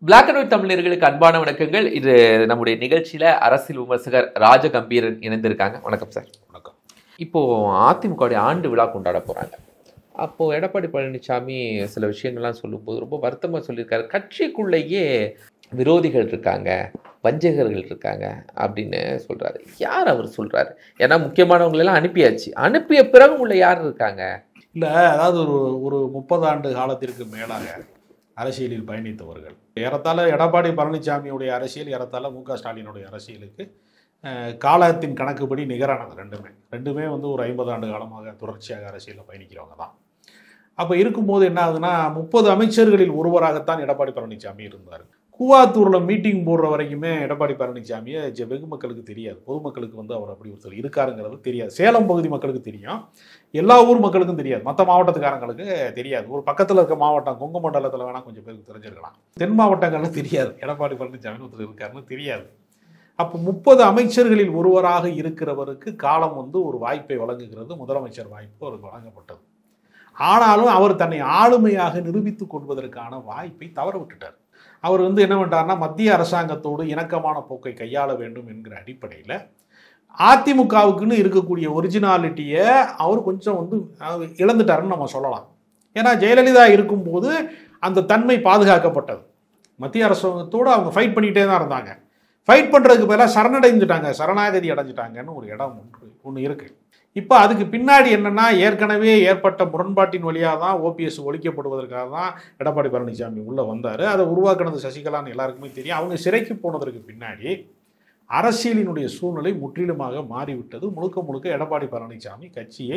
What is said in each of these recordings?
Black and white தமிழர்களுக்கு அன்பான வணக்கங்கள் இது நம்முடைய நிகழ்ச்சியில அரசியல் விமர்சகர் ராஜகம்பீரன் இணைந்திருக்காங்க வணக்கம் சார் வணக்கம் இப்போ அதிமுகவுடைய ஆண்டு விழா கொண்டாட போறாங்க அப்போ எடப்பாடி பழனிசாமி சில விஷயங்கள்லாம் சொல்லும்போது ரொம்ப வருத்தமா சொல்லியிருக்காரு கட்சிக்குள்ளேயே விரோதிகள் இருக்காங்க வஞ்சகர்கள் இருக்காங்க அப்படின்னு சொல்றாரு யார் அவர் சொல்றாரு ஏன்னா முக்கியமானவங்களை எல்லாம் அனுப்பியாச்சு அனுப்பிய பிறகு உள்ள யார் இருக்காங்க இல்லை அதாவது ஒரு ஒரு முப்பது ஆண்டு காலத்திற்கு மேலாக அரசியலில் பயணித்தவர்கள் ஏறத்தாழ எடப்பாடி பழனிசாமியுடைய அரசியல் ஏறத்தாழ மு க ஸ்டாலினுடைய அரசியலுக்கு அஹ், காலத்தின் கணக்குப்படி நிகரானது ரெண்டுமே ரெண்டுமே வந்து ஒரு ஐம்பது ஆண்டு காலமாக தொடர்ச்சியாக அரசியலில் பயணிக்கிறவங்க தான் அப்போ இருக்கும்போது என்ன ஆகுதுன்னா முப்பது அமைச்சர்களில் ஒருவராகத்தான் எடப்பாடி பழனிசாமி இருந்தார் கூவாத்தூரில் மீட்டிங் போடுற வரைக்குமே எடப்பாடி பழனிசாமியை ஜ- வெகு மக்களுக்கு தெரியாது பொதுமக்களுக்கு வந்து அவர் அப்படி ஒருத்தர் இருக்காருங்கிறது தெரியாது சேலம் பகுதி மக்களுக்கு தெரியும் எல்லா ஊர் மக்களுக்கும் தெரியாது மற்ற மாவட்டத்துக்காரங்களுக்கு தெரியாது ஒரு பக்கத்தில் இருக்க மாவட்டம் கொங்கு மண்டலத்தில் வேணால் கொஞ்சம் பேருக்கு தெரிஞ்சிருக்கலாம் தென் மாவட்டங்கள்ல தெரியாது எடப்பாடி பழனிசாமி ஒருத்தர் இருக்காருன்னு தெரியாது அப்போ முப்பது அமைச்சர்களில் ஒருவராக இருக்கிறவருக்கு காலம் வந்து ஒரு வாய்ப்பை வழங்குகிறது முதலமைச்சர் வாய்ப்பு அவருக்கு வழங்கப்பட்டது ஆனாலும் அவர் தன்னை ஆளுமையாக நிரூபித்துக் கொள்வதற்கான வாய்ப்பை தவற விட்டுட்டார் அவர் வந்து என்ன பண்ணிட்டார்னா மத்திய அரசாங்கத்தோடு இணக்கமான போக்கை கையாள வேண்டும் என்கிற அடிப்படையில் அதிமுகவுக்குன்னு இருக்கக்கூடிய ஒரிஜினாலிட்டியை அவர் கொஞ்சம் வந்து அஹ், இழந்துட்டாருன்னு நம்ம சொல்லலாம் ஏன்னா ஜெயலலிதா இருக்கும்போது அந்த தன்மை பாதுகாக்கப்பட்டது மத்திய அரசாங்கத்தோடு அவங்க ஃபைட் பண்ணிக்கிட்டே தான் இருந்தாங்க ஃபைட் பண்ணுறதுக்கு பதிலாக சரணடைந்துட்டாங்க சரணாகதி அடைஞ்சிட்டாங்கன்னு ஒரு இடம் ஒன்று ஒன்று இருக்குது இப்போ அதுக்கு பின்னாடி என்னன்னா ஏற்கனவே ஏற்பட்ட முரண்பாட்டின் வழியாக தான் ஓபிஎஸ் ஒழிக்கப்படுவதற்காக தான் எடப்பாடி பழனிசாமி உள்ளே வந்தார் அதை உருவாக்குனது சசிகலான்னு எல்லாருக்குமே தெரியும் அவங்க சிறைக்கு போனதற்கு பின்னாடி அரசியலினுடைய சூழ்நிலை முற்றிலுமாக மாறிவிட்டது முழுக்க முழுக்க எடப்பாடி பழனிசாமி கட்சியை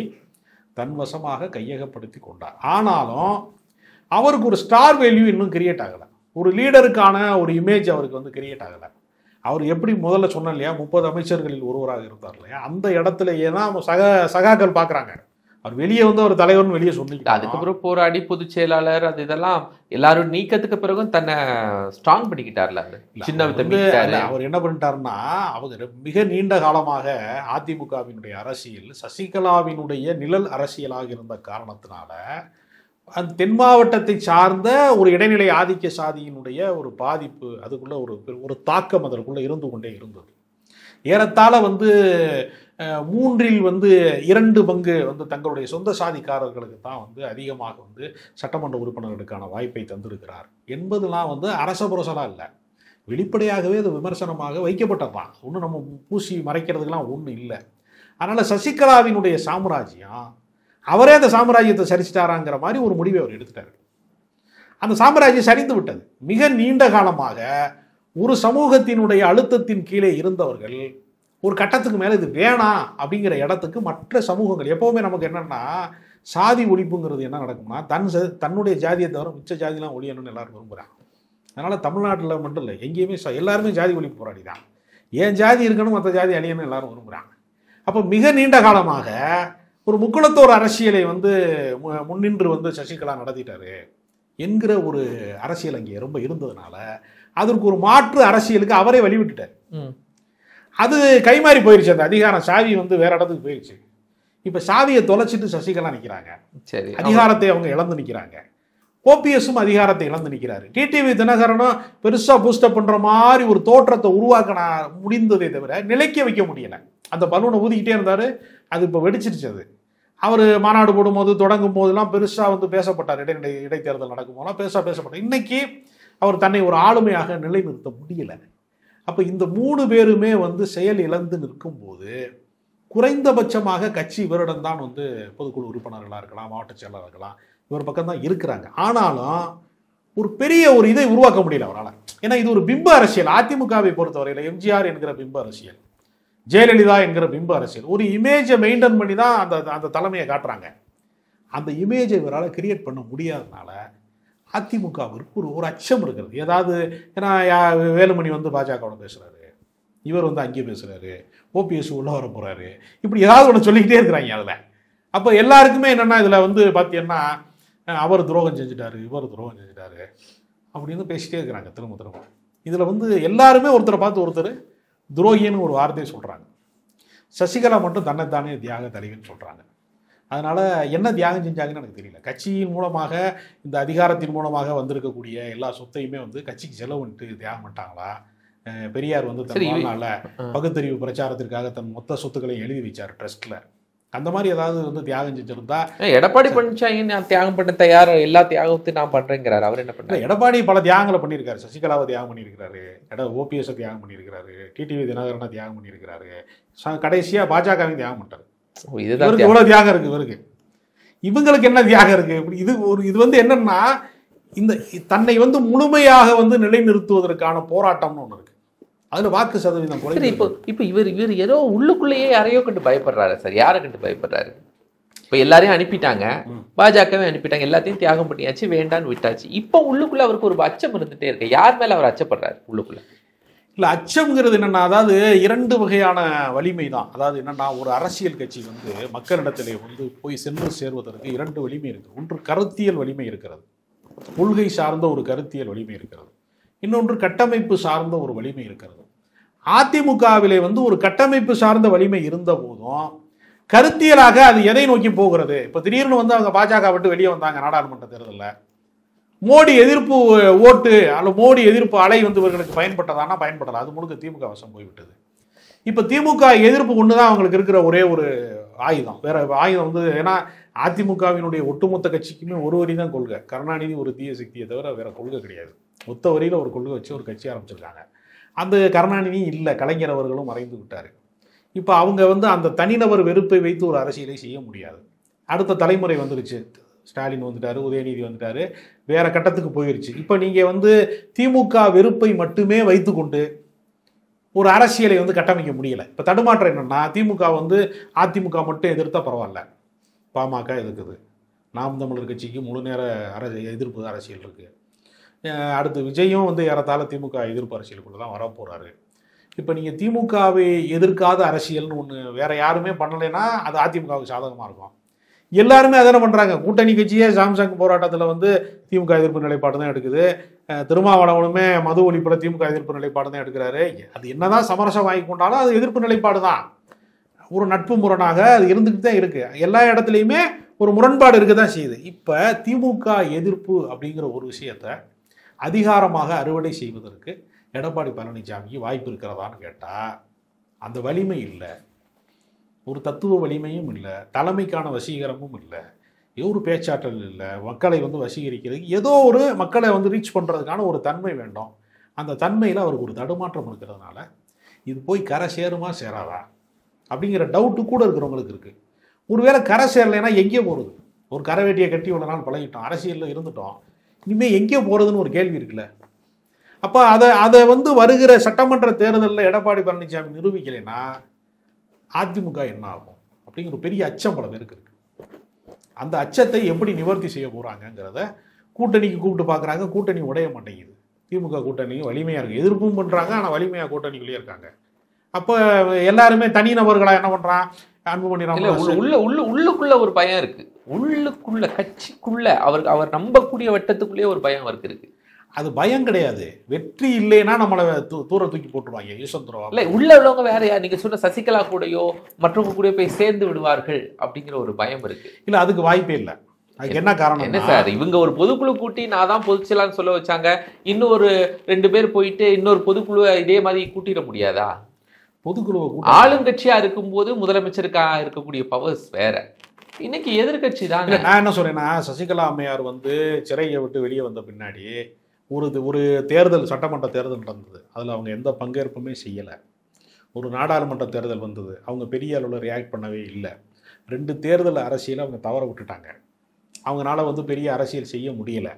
தன்வசமாக கையகப்படுத்தி கொண்டார் ஆனாலும் அவருக்கு ஒரு ஸ்டார் வேல்யூ இன்னும் கிரியேட் ஆகலை ஒரு லீடருக்கான ஒரு இமேஜ் அவருக்கு வந்து கிரியேட் ஆகலை அவர் எப்படி முதல்ல சொன்னேன் இல்லையா முப்பது அமைச்சர்களில் ஒருவராக இருந்தார் இல்லையா அந்த இடத்துலயே தான் அவங்க சக சகாக்கள் பார்க்குறாங்க அவர் வெளியே வந்து ஒரு தலைவர்னு வெளியே சொன்னீங்க அதுக்கப்புறம் போராடி பொதுச் செயலாளர் அது இதெல்லாம் எல்லாரும் நீக்கத்துக்கு பிறகும் தன்னை ஸ்ட்ராங் பண்ணிக்கிட்டார்ல அவரு. சின்ன அவர் வந்து தம்பி அல்ல, அவர் என்ன பண்ணிட்டாருன்னா அவங்க ரெ- மிக நீண்ட காலமாக அதிமுகவினுடைய அரசியல் சசிகலாவினுடைய நிழல் அரசியலாக இருந்த காரணத்தினால அந்த தென் மாவட்டத்தை சார்ந்த ஒரு இடைநிலை ஆதிக்க சாதியினுடைய ஒரு பாதிப்பு அதுக்குள்ள ஒரு பெரு- ஒரு தாக்கம் அதற்குள்ள இருந்து கொண்டே இருந்தது ஏறத்தாழ வந்து அஹ், மூன்றில் வந்து இரண்டு பங்கு வந்து தங்களுடைய சொந்த சாதிக்காரர்களுக்கு தான் வந்து அதிகமாக வந்து சட்டமன்ற உறுப்பினர்களுக்கான வாய்ப்பை தந்திருக்கிறார் என்பதெல்லாம் வந்து அரசபுரசலாக இல்லை வெளிப்படையாகவே அது விமர்சனமாக வைக்கப்பட்டதுதான் ஒன்றும் நம்ம பூசி மறைக்கிறதுக்கெல்லாம் ஒன்றும் இல்லை அதனால் சசிகலாவினுடைய சாம்ராஜ்யம் அவரே அந்த சாம்ராஜ்யத்தை சரிச்சிட்டாராங்கிற மாதிரி ஒரு முடிவை அவர் எடுத்துட்டார் அந்த சாம்ராஜ்யம் சரிந்து விட்டது மிக நீண்ட காலமாக ஒரு சமூகத்தினுடைய அழுத்தத்தின் கீழே இருந்தவர்கள் ஒரு கட்டத்துக்கு மேலே இது வேணாம் அப்படிங்கிற இடத்துக்கு மற்ற சமூகங்கள் எப்போவுமே நமக்கு என்னன்னா சாதி ஒழிப்புங்கிறது என்ன நடக்கும்னா தன் ச- தன்னுடைய ஜாதியை தவிர மிச்ச ஜாதிலாம் ஒழியணும்னு எல்லாரும் விரும்புகிறாங்க அதனால் தமிழ்நாட்டில் மட்டும் இல்லை எங்கேயுமே ச- எல்லாருமே ஜாதி ஒழிப்பு போராடி தான் ஏன் ஜாதி இருக்கணும் மற்ற ஜாதி அழியணும் எல்லாரும் விரும்புகிறாங்க அப்போ மிக நீண்ட காலமாக ஒரு முக்குளத்தோர் அரசியலை வந்து மு- முன்னின்று வந்து சசிகலா நடத்திட்டாரு என்கிற ஒரு அரசியல் அங்கே ரொம்ப இருந்ததுனால அதற்கு ஒரு மாற்று அரசியலுக்கு அவரே வழிவிட்டுட்டார் ம். அது கைமாறி போயிருச்சு அந்த அதிகாரம் சாவி வந்து வேற இடத்துக்கு போயிருச்சு இப்போ சாவியை தொலைச்சிட்டு சசிகலா நிற்கிறாங்க சரி அதிகாரத்தை அவங்க இழந்து நிற்கிறாங்க ஓபிஎஸும் அதிகாரத்தை இழந்து நிற்கிறாரு டிடிவி தினகரனும் பெருசாக பூஸ்டப் பண்ணுற மாதிரி ஒரு தோற்றத்தை உருவாக்க நான் முடிந்ததே தவிர நிலைக்க வைக்க முடியல அந்த பலூனை ஊதிக்கிட்டே இருந்தார் அது இப்போ வெடிச்சிருச்சு அது அவர் மாநாடு போடும்போது தொடங்கும் போதெல்லாம் பெருசாக வந்து பேசப்பட்டார் இடைநிலை இடைத்தேர்தல் நடக்கும் போதெல்லாம் பெருசாக பேசப்பட்டார் இன்னைக்கு அவர் தன்னை ஒரு ஆளுமையாக நிலைநிறுத்த முடியல அப்போ இந்த மூணு பேருமே வந்து செயல் இழந்து நிற்கும்போது குறைந்தபட்சமாக கட்சி இவரிடம் தான் வந்து பொதுக்குழு உறுப்பினர்களாக இருக்கலாம் மாவட்ட செயலாளராக இருக்கலாம் இவர் பக்கம் தான் இருக்கிறாங்க ஆனாலும் ஒரு பெரிய ஒரு இதை உருவாக்க முடியல அவரால் ஏன்னா இது ஒரு பிம்ப அரசியல் அதிமுகவை பொறுத்தவரையில் எம்ஜிஆர் என்கிற பிம்ப அரசியல் ஜெயலலிதா என்கிற பிம்ப அரசியல் ஒரு இமேஜை மெயின்டைன் பண்ணி தான் அந்த அந்த தலைமையை காட்டுறாங்க அந்த இமேஜை இவரால் கிரியேட் பண்ண முடியாதனால அதிமுகவிற்கு ஒரு ஒரு அச்சம் இருக்கிறது ஏதாவது ஏன்னா யா- வேலுமணி வந்து பாஜகவோட பேசுகிறாரு இவர் வந்து அங்கே பேசுகிறாரு ஓபிஎஸ் உள்ள வர போகிறாரு இப்படி ஏதாவது ஒன்று சொல்லிக்கிட்டே இருக்கிறாங்க அதில் அப்போ எல்லாருக்குமே என்னென்னா இதில் வந்து பார்த்தீங்கன்னா அஹ், அவர் துரோகம் செஞ்சுட்டாரு இவர் துரோகம் செஞ்சுட்டாரு அப்படின்னு பேசிட்டே இருக்கிறாங்க திரும்ப திரும்ப இதில் வந்து எல்லாருமே ஒருத்தரை பார்த்து ஒருத்தர் துரோகின்னு ஒரு வார்த்தையை சொல்கிறாங்க சசிகலா மட்டும் தன்னைத்தானே தியாக தலைவின்னு சொல்கிறாங்க அதனால என்ன தியாகம் செஞ்சாங்கன்னு எனக்கு தெரியல கட்சியின் மூலமாக இந்த அதிகாரத்தின் மூலமாக வந்திருக்கக்கூடிய எல்லா சொத்தையுமே வந்து கட்சிக்கு செலவு பண்ணிட்டு தியாகம் பண்ணிட்டாங்களா அஹ் பெரியார் வந்து சரி, தன் இவ- வாழ்நாள்ல ஆ. பகுத்தறிவு பிரச்சாரத்திற்காக தன் மொத்த சொத்துக்களையும் எழுதி வச்சார் ட்ரஸ்ட்ல அந்த மாதிரி ஏதாவது வந்து தியாகம் செஞ்சிருந்தா ஏன் எடப்பாடி பழனிசாமி நான் தியாகம் பண்ண தயார் எல்லா தியாகத்தையும் நான் பண்றேங்கிறாரு அவர் என்ன இல்ல, பண்றாரு எடப்பாடி பல தியாகங்களை பண்ணியிருக்காரு சசிகலாவை தியாகம் பண்ணியிருக்காரு எட ஓபிஎஸ் தியாகம் பண்ணியிருக்காரு டிடிவி தினகரனை தியாகம் பண்ணியிருக்காரு ச- கடைசியா பாஜகவையும் தியாகம் பண்ணிட்டாரு ஓ, இதுதான் இவருக்கு தியாகம். இவ்வளவு தியாகம் இருக்கு இவருக்கு இவங்களுக்கு என்ன தியாகம் இருக்கு இப்படி இது ஒரு இது வந்து என்னன்னா இந்த தன்னை வந்து முழுமையாக வந்து நிலைநிறுத்துவதற்கான போராட்டம்னு ஒண்ணு இருக்கு அதுல வாக்கு சதவீதம் சரி குறைந்து இப்போ இப்போ இவர் இவர் ஏதோ உள்ளுக்குள்ளேயே யாரையோ கண்டு பயப்படுறாரு சார் யாரை கண்டு பயப்படுறாரு இப்போ எல்லாரையும் அனுப்பிட்டாங்க ம். பாஜகவே அனுப்பிட்டாங்க எல்லாத்தையும் தியாகம் பண்ணியாச்சு வேண்டான்னு விட்டாச்சு இப்போ உள்ளுக்குள்ள அவருக்கு ஒரு அச்சம் இருந்துட்டே இருக்கு யார் மேல அவர் அச்சப்படுறாரு உள்ளுக்குள்ள இல்ல அச்சம்ங்கிறது என்னன்னா அதாவது இரண்டு வகையான வலிமை தான் அதாவது என்னன்னா ஒரு அரசியல் கட்சி வந்து மக்களிடத்திலே வந்து போய் சென்று சேர்வதற்கு இரண்டு வலிமை இருக்கு ஒன்று கருத்தியல் வலிமை இருக்கிறது கொள்கை சார்ந்த ஒரு கருத்தியல் வலிமை இருக்கிறது இன்னொன்று கட்டமைப்பு சார்ந்த ஒரு வலிமை இருக்கிறது அதிமுகவிலே வந்து ஒரு கட்டமைப்பு சார்ந்த வலிமை இருந்த போதும் கருத்தியலாக அது எதை நோக்கி போகிறது இப்போ திடீர்னு வந்து அவங்க பாஜக விட்டு வெளியே வந்தாங்க நாடாளுமன்ற தேர்தலில் மோடி எதிர்ப்பு ஓட்டு அல்ல மோடி எதிர்ப்பு அலை வந்து இவர்களுக்கு பயன்பட்டதானா பயன்படல அது முழுக்க திமுக வசம் போய்விட்டது இப்போ திமுக எதிர்ப்பு ஒன்று தான் அவங்களுக்கு இருக்கிற ஒரே ஒரு ஆயுதம் வேற ஆயுதம் வந்து ஏன்னா அதிமுகவினுடைய ஒட்டுமொத்த கட்சிக்குமே ஒரு வரி தான் கொள்கை கருணாநிதி ஒரு தீய சக்தியை தவிர வேற கொள்கை கிடையாது ஒத்த வரியில் ஒரு கொள்கை வச்சு ஒரு கட்சி ஆரம்பிச்சிருக்காங்க அந்த கருணாநிதி இல்லை கலைஞர் அவர்களும் மறைந்து விட்டார் இப்போ அவங்க வந்து அந்த தனிநபர் வெறுப்பை வைத்து ஒரு அரசியலை செய்ய முடியாது அடுத்த தலைமுறை வந்துருச்சு ஸ்டாலின் வந்துட்டாரு உதயநிதி வந்துட்டாரு வேற கட்டத்துக்கு போயிருச்சு இப்போ நீங்க வந்து திமுக வெறுப்பை மட்டுமே வைத்துக்கொண்டு ஒரு அரசியலை வந்து கட்டமைக்க முடியல இப்போ தடுமாற்றம் என்னன்னா திமுக வந்து அதிமுக மட்டும் எதிர்த்தா பரவாயில்ல பாமக எதிர்க்குது நாம் தமிழர் கட்சிக்கு முழு நேர அர எதிர்ப்பு அரசியல் இருக்கு அஹ் அடுத்து விஜயும் வந்து ஏறத்தாழ திமுக எதிர்ப்பு அரசியலுக்குள்ள தான் வரப்போறாரு இப்போ நீங்கள் திமுகவை எதிர்க்காத அரசியல்னு ஒன்று வேற யாருமே பண்ணலைன்னா அது அதிமுகவுக்கு சாதகமாக இருக்கும் எல்லாருமே அதான பண்ணுறாங்க கூட்டணி கட்சியே சாம்சங் போராட்டத்தில் வந்து திமுக எதிர்ப்பு நிலைப்பாடு தான் எடுக்குது அஹ் திருமாவளவனுமே மது ஒழிப்பில் திமுக எதிர்ப்பு நிலைப்பாடு தான் எடுக்கிறாரு அது என்னதான் சமரசம் வாங்கி கொண்டாலும் அது எதிர்ப்பு நிலைப்பாடு தான் ஒரு நட்பு முரணாக அது இருந்துக்கிட்டு தான் இருக்கு எல்லா இடத்துலையுமே ஒரு முரண்பாடு இருக்க தான் செய்யுது இப்போ திமுக எதிர்ப்பு அப்படிங்கிற ஒரு விஷயத்தை அதிகாரமாக அறுவடை செய்வதற்கு எடப்பாடி பழனிசாமிக்கு வாய்ப்பு இருக்கிறதான்னு கேட்டால் அந்த வலிமை இல்லை ஒரு தத்துவ வலிமையும் இல்லை தலைமைக்கான வசீகரமும் இல்லை ஒரு பேச்சாற்றல் இல்லை மக்களை வந்து வசீகரிக்கிறதுக்கு ஏதோ ஒரு மக்களை வந்து ரீச் பண்ணுறதுக்கான ஒரு தன்மை வேண்டும் அந்த தன்மையில் அவருக்கு ஒரு தடுமாற்றம் இருக்கிறதுனால இது போய் கரை சேருமா சேராதா அப்படிங்கிற டவுட்டு கூட இருக்கிறவங்களுக்கு இருக்குது ஒருவேளை கரை சேரலைன்னா எங்கே போகிறது ஒரு கரை வேட்டியை கட்டி இவ்வளோ நாள் பழகிட்டோம் அரசியலில் இருந்துட்டோம் இனிமேல் எங்கே போகிறதுன்னு ஒரு கேள்வி இருக்குல்ல அப்போ அதை அதை வந்து வருகிற சட்டமன்ற தேர்தலில் எடப்பாடி பழனிசாமி நிரூபிக்கலைன்னா அதிமுக என்ன ஆகும் அப்படிங்கிற ஒரு பெரிய அச்சம் பல பேருக்கு இருக்கு அந்த அச்சத்தை எப்படி நிவர்த்தி செய்ய போகிறாங்கங்கிறத கூட்டணிக்கு கூப்பிட்டு பார்க்குறாங்க கூட்டணி உடைய மாட்டேங்குது திமுக கூட்டணி வலிமையாக இருக்குது எதிர்ப்பும் பண்ணுறாங்க ஆனால் வலிமையாக கூட்டணிக்குள்ளேயே இருக்காங்க அப்போ எல்லாருமே தனிநபர்களாக என்ன பண்ணுறான் அன்புமணி இல்ல ராமதாஸ் உள்ள உள்ள உள்ள உள்ளுக்குள்ள ஒரு பயம் இருக்கு உள்ளுக்குள்ள கட்சிக்குள்ள அவர் அவர் நம்பக்கூடிய வட்டத்துக்குள்ளேயே ஒரு பயம் அவருக்கு இருக்கு அது பயம் கிடையாது வெற்றி இல்லைன்னா நம்மளை தூ தூர தூக்கி போட்டுருவாங்க யசவந்த்ரவா இல்ல உள்ள உள்ளவங்க வேற யார் நீங்க சொன்ன சசிகலா கூடயோ மற்றவங்க கூட போய் சேர்ந்து விடுவார்கள் அப்படிங்கிற ஒரு பயம் இருக்கு இல்லை அதுக்கு வாய்ப்பே இல்லை அதுக்கு என்ன என்ன காரணம் சார் இவங்க ஒரு பொதுக்குழு கூட்டி நான் தான் பொதுச்செயலாளர்னு சொல்ல வச்சாங்க இன்னொரு ரெண்டு பேர் போயிட்டு இன்னொரு பொதுக்குழு இதே மாதிரி கூட்டிட முடியாதா பொதுக்குழுவை கூட்ட ஆளுங்கட்சியா இருக்கும்போது முதலமைச்சருக்கா இருக்கக்கூடிய பவர்ஸ் வேற இன்னைக்கு எதிர்கட்சி இல்ல, தானே நான் என்ன சொல்றேன்னா சசிகலா அம்மையார் வந்து சிறையை விட்டு வெளியே வந்த பின்னாடி ஒரு ஒரு தேர்தல் சட்டமன்ற தேர்தல் நடந்தது அதில் அவங்க எந்த பங்கேற்புமே செய்யலை ஒரு நாடாளுமன்ற தேர்தல் வந்தது அவங்க பெரிய அளவில் ரியாக்ட் பண்ணவே இல்லை ரெண்டு தேர்தல் அரசியலை அவங்க தவற விட்டுட்டாங்க அவங்களால வந்து பெரிய அரசியல் செய்ய முடியல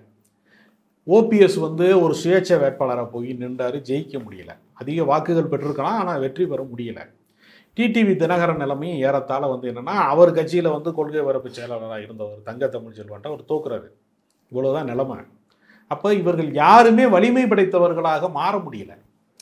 ஓபிஎஸ் வந்து ஒரு சுயேட்சை வேட்பாளராக போய் நின்றாரு ஜெயிக்க முடியல அதிக வாக்குகள் பெற்றிருக்கலாம் ஆனால் வெற்றி பெற முடியல டிடிவி தினகரன் நிலைமையும் ஏறத்தாழ வந்து என்னன்னா அவர் கட்சியில் வந்து கொள்கை வரப்பு செயலாளராக இருந்தவர் தங்க தமிழ் செல்வன்ட்ட அவர் தோக்குறாரு இவ்வளவுதான் நிலைமை அப்போ இவர்கள் யாருமே வலிமை படைத்தவர்களாக மாற முடியல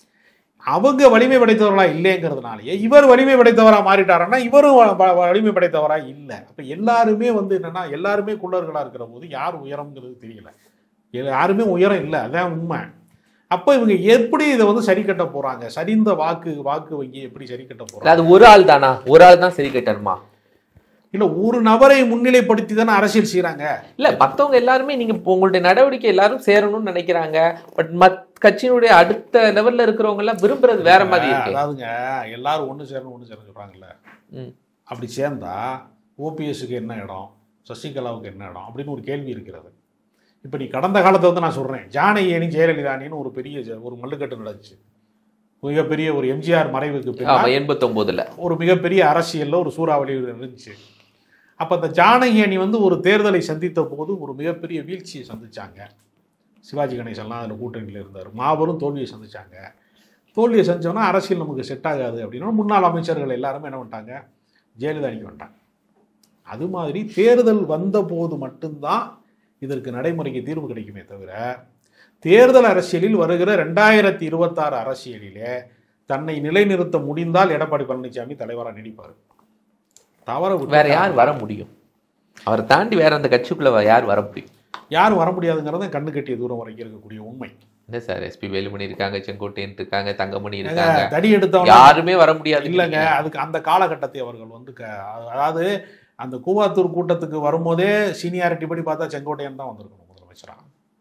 அவங்க வலிமை படைத்தவர்களா இல்லைங்கிறதுனாலயே இவர் வலிமை படைத்தவரா மாறிட்டாருன்னா இவரும் வ- வ- வலிமை படைத்தவரா இல்லை அப்ப எல்லாருமே வந்து என்னன்னா எல்லாருமே குள்ளர்களா இருக்கிற போது யார் உயரம்ங்கிறது தெரியல இது யாருமே உயரம் இல்லை அதான் உண்மை அப்போ இவங்க எப்படி இதை வந்து சரி கட்ட போறாங்க சரிந்த வாக்கு வாக்கு வங்கி எப்படி சரி கட்ட இல்ல, போறாங்க அது ஒரு ஆள் தானா ஒரு ஆள் தான் சரி கட்டணுமா இல்ல ஒரு நபரை முன்னிலைப்படுத்தி தானே அரசியல் செய்றாங்க இல்ல மத்தவங்க எல்லாருமே நீங்க இப்போ உங்களுடைய நடவடிக்கை எல்லாரும் சேரணும்னு நினைக்கிறாங்க பட் மத் கட்சியினுடைய அடுத்த லெவல்ல இருக்கிறவங்க எல்லாம் விரும்புறது வேற மாதிரி இருக்கு அதாவதுங்க எல்லாரும் ஒன்று சேரணும் ஒன்று சேரணும் சொல்றாங்கல்ல ம். அப்படி சேர்ந்தா ஓபிஎஸ்க்கு என்ன இடம் சசிகலாவுக்கு என்ன இடம் அப்படின்னு ஒரு கேள்வி இருக்கிறது இப்போ நீ கடந்த காலத்தை வந்து நான் சொல்கிறேன் ஜானகியணி ஜெயலலிதானின்னு ஒரு பெரிய ஜ- ஒரு மல்லுக்கட்டு நடந்துச்சு மிகப்பெரிய ஒரு எம்ஜிஆர் மறைவுக்கு ஆமா பின்னால் எண்பத்தொன்பதுல ஒரு மிகப்பெரிய அரசியல்ல ஒரு சூறாவளி இருந்துச்சு அப்போ அந்த ஜானகி அணி வந்து ஒரு தேர்தலை சந்தித்த போது ஒரு மிகப்பெரிய வீழ்ச்சியை சந்திச்சாங்க சிவாஜி கணேசன்லாம் அதில் கூட்டணியில் இருந்தார் மாபெரும் தோல்வியை சந்திச்சாங்க தோல்வியை செஞ்சோன்னா அரசியல் நமக்கு செட் ஆகாது அப்படின்னா முன்னாள் அமைச்சர்கள் எல்லாருமே என்ன பண்ணிட்டாங்க ஜெயலலிதா அணிக்கு வந்துட்டாங்க அது மாதிரி தேர்தல் வந்த போது மட்டும்தான் இதற்கு நடைமுறைக்கு தீர்வு கிடைக்குமே தவிர தேர்தல் அரசியலில் வருகிற ரெண்டாயிரத்தி இருபத்தாறு அரசியலிலே தன்னை நிலைநிறுத்த முடிந்தால் எடப்பாடி பழனிசாமி தலைவராக நீடிப்பார் தவற விட்டு வேற யார் வர முடியும் அவரை தாண்டி வேற அந்த கட்சிக்குள்ள வ- யார் வர முடியும் யாரும் வர முடியாதுங்கிறத கண்ணு கட்டிய தூரம் வரைக்கும் இருக்கக்கூடிய உண்மை என்ன சார் எஸ்பி வேலுமணி இருக்காங்க செங்கோட்டையன் இருக்காங்க தங்கமணி இருக்காங்க தடி எடுத்தவங்க யாருமே வர முடியாது இல்லைங்க அதுக்கு அந்த காலகட்டத்தை அவர்கள் வந்து க- அதாவது அந்த கூவாத்தூர் கூட்டத்துக்கு வரும்போதே சீனியாரிட்டி படி பார்த்தா செங்கோட்டையன் தான் வந்திருக்கணும் முதலமைச்சராக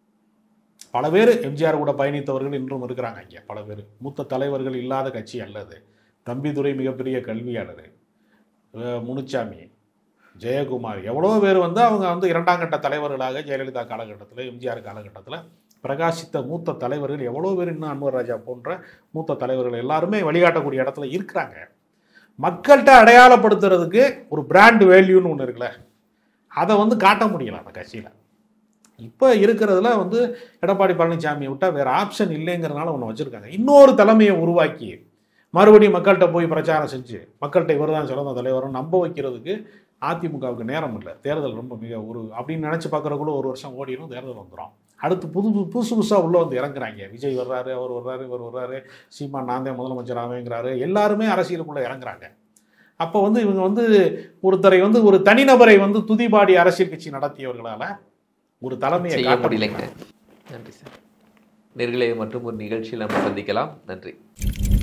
பல பேர் எம்ஜிஆர் கூட பயணித்தவர்கள் இன்றும் இருக்கிறாங்க இங்கே பல பேர் மூத்த தலைவர்கள் இல்லாத கட்சி அல்லது தம்பிதுரை மிகப்பெரிய கல்வியாளர் அஹ் முனுச்சாமி ஜெயக்குமார் எவ்வளோ பேர் வந்து அவங்க வந்து இரண்டாம் கட்ட தலைவர்களாக ஜெயலலிதா காலகட்டத்தில் எம்ஜிஆர் காலகட்டத்தில் பிரகாசித்த மூத்த தலைவர்கள் எவ்வளோ பேர் இன்னும் அன்வர் ராஜா போன்ற மூத்த தலைவர்கள் எல்லாருமே வழிகாட்டக்கூடிய இடத்துல இருக்கிறாங்க மக்கள்கிட்ட அடையாளப்படுத்துறதுக்கு ஒரு பிராண்ட் வேல்யூன்னு ஒன்று இருக்குல்ல அதை வந்து காட்ட முடியல அந்த கட்சியில் இப்போ இருக்கிறதுல வந்து எடப்பாடி பழனிசாமியை விட்டால் வேறு ஆப்ஷன் இல்லைங்கிறதுனால ஒன்று வச்சுருக்காங்க இன்னொரு தலைமையை உருவாக்கி மறுபடியும் மக்கள்கிட்ட போய் பிரச்சாரம் செஞ்சு மக்கள்கிட்ட இவர் தான் சிறந்த தலைவரும் நம்ப வைக்கிறதுக்கு அதிமுகவுக்கு நேரம் இல்லை தேர்தல் ரொம்ப மிக ஒரு அப்படின்னு நினச்சி பார்க்குறக்குள்ள ஒரு வருஷம் ஓடிடும் தேர்தல் வந்துடும் அடுத்து புது புது- புதுசு புதுசாக உள்ளே வந்து இறங்குறாங்க விஜய் வர்றாரு அவர் வர்றாரு இவர் வர்றாரு சீமான் நான் தான் முதலமைச்சர் ஆவேங்கிறாரு எல்லாருமே அரசியலுக்குள்ளே இறங்குறாங்க அப்போ வந்து இவங்க வந்து ஒருத்தரை வந்து ஒரு தனிநபரை வந்து துதிபாடி அரசியல் கட்சி நடத்தியவர்களால ஒரு தலைமையை செய்ய காட்ட முடியலைங்க நன்றி சார் நேர்களே மற்றும் ஒரு நிகழ்ச்சியில் நம்ம சந்திக்கலாம் நன்றி